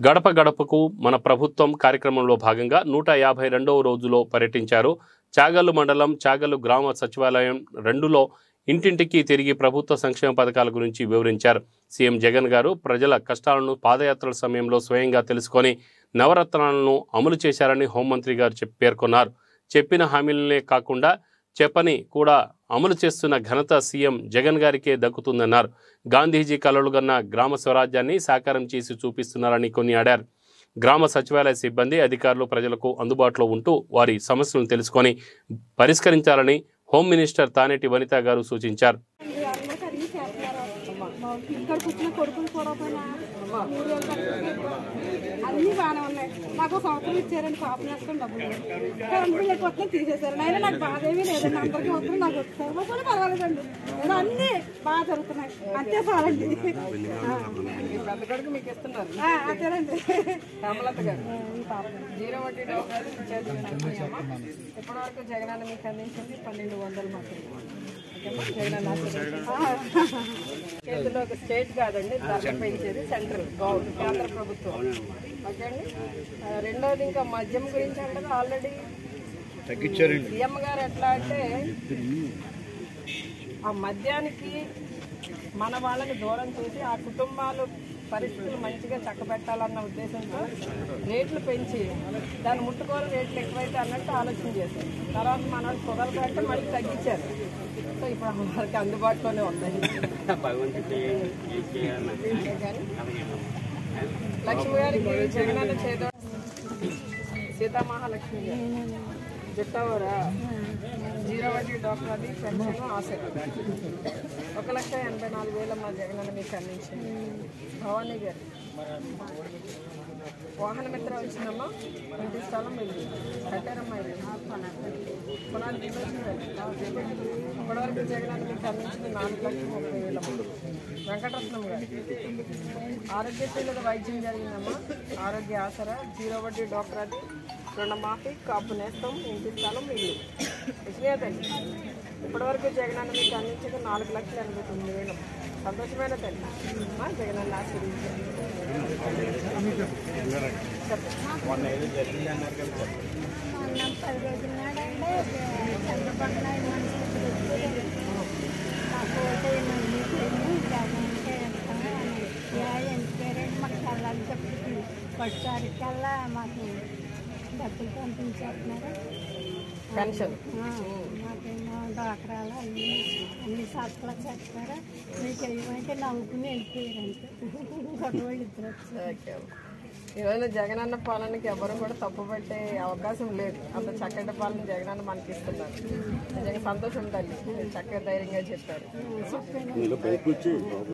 గడప గడపకు మన ప్రభుత్వం కార్యక్రమంలో భాగంగా నూట యాభై రెండవ రోజులో పర్యటించారు చాగల్లు మండలం చాగల్లు గ్రామ సచివాలయం రెండులో ఇంటింటికి తిరిగి ప్రభుత్వ సంక్షేమ పథకాల గురించి వివరించారు సీఎం జగన్ గారు ప్రజల కష్టాలను పాదయాత్రల సమయంలో స్వయంగా తెలుసుకొని నవరత్నాలను అమలు చేశారని హోంమంత్రి గారు చెప్ పేర్కొన్నారు చెప్పిన హామీలనే కాకుండా చెప్పని కూడా అమలు చేస్తున్న ఘనత సీఎం జగన్ గారికే దక్కుతుందన్నారు గాంధీజీ కలలుగన్న గ్రామ స్వరాజ్యాన్ని సాకారం చేసి చూపిస్తున్నారని కొనియాడారు గ్రామ సచివాలయ సిబ్బంది అధికారులు ప్రజలకు అందుబాటులో ఉంటూ వారి సమస్యలను తెలుసుకొని పరిష్కరించాలని హోం మినిస్టర్ తానేటి వనిత గారు సూచించారు అందరూ కలిగి చేస్తున్నారు మా ఇక్కడ పుట్టిన కొడుకులు కూడా పోయినా మూడు వేలు కట్టుకుంటే అన్నీ బాగానే ఉన్నాయి నాకు ఒక సంవత్సరం ఇచ్చారండి పాపం వేసుకొని డబ్బులు కరెంట్ బిల్ ఎక్కువ వస్తుంది తీసేశారు అయినా నాకు బాధ ఏమీ లేదండి అందరికీ వస్తుంది నాకు వస్తుంది మా కూడా పర్వాలేదండి నేను అన్నీ బాగా జరుగుతున్నాయి అంతే చాలండి పెద్దగడుగు మీకు ఇస్తున్నారు ఆ, అంతేనండి కమలత గారు ఈ పాపం జీరో వడ్డీ డబ్బులు చేతులు సంక్షేమ ఇప్పటి వరకు జగనన్న మీకు అందించింది పన్నెండు వందలు మాత్రమే ఓకేమ్మా? జగనన్న ఆశీర్వదించండి. చేతిలో ఒక స్టేట్ కాదండి ధర పెంచేది సెంట్రల్ గవర్నమెంట్ కేంద్ర ప్రభుత్వం ఓకే అండి ఆ, రెండోది ఇంకా మద్యం గురించి అంటే ఆల్రెడీ తగ్గించారండి సీఎం గారు ఎట్లా అంటే ఆ మద్యానికి మన వాళ్ళని దూరం చేసి ఆ కుటుంబాలు పరిస్థితులు మంచిగా చక్కబెట్టాలన్న ఉద్దేశంతో రేట్లు పెంచి దాన్ని ముట్టుకోరు రేట్లు ఎక్కువైతే అన్నట్టు ఆలోచన చేశారు తర్వాత మన వాళ్ళు కుదరదు అంటే మళ్ళీ తగ్గించారు సో ఇప్పుడు వాళ్ళకి అందుబాటులోనే ఉన్నాయి కానీ లక్ష్మి గారికి జగనన్న చేదో సీతామహాలక్ష్మి గారు జుట్టవరా జీరో వడ్డీ డాక్టర్ది పెన్షన్ ఆసక్తి ఒక లక్ష ఎనభై నాలుగు వేల మా జగనన్న మీకు అందించింది భవానీ గారు వాహన మిత్ర వచ్చిందమ్మా ఇంటి స్థలం ఇది కట్టారమ్మా ఇది పునాది దిగొచ్చింది ఇప్పటివరకు జగనన్న మీకు అందించింది నాలుగు లక్షల ముప్పై వేలమ్మ వెంకటరత్నం గారు ఆరోగ్యశ్రీలో వైద్యం జరిగిందమ్మా ఆరోగ్య ఆసరా జీరో వడ్డీ డాక్టర్ అది రుణమాఫీ కాపు నేస్తం ఇంటి స్థలం ఇల్లు విషయ తల్లి ఇప్పటివరకు జగనన్న మీకు అందించిన నాలుగు లక్షల ఎనభై తొమ్మిది వేలు సంతోషమైన తల్లి అమ్మా, జగనన్న ఆశీర్వదించండి మొన్న పది రోజుల నాడంటే చంద్రబాబు నాయుడు మనుషులు వచ్చి మాకు ఓటు వేయండి, జగన్కే వేస్తాము అని. యా, ఎందుకేరంటే మాకు కళ్ళని చెప్పి పట్టుసారి కల్లా మాకు డబ్బులు పంపించేస్తున్నారు పెన్షన్ ఆ, మాకేమో డాక్రాలు అన్ని అన్ని సరుకులు చేస్తున్నారు మీకు ఏమంటే నవ్వుకుని వెళ్ళిపోయారు అంతే గొడవలు ఇద్దరు వచ్చారు ఓకే. ఈరోజు జగనన్న పాలనకి ఎవరు కూడా తప్పు పెట్టే అవకాశం లేదు అంత చక్కటి పాలన జగనన్న మనకి ఇస్తున్నారు నిజంగా సంతోషం తల్లి మీరు చక్కగా ధైర్యంగా చెప్పారు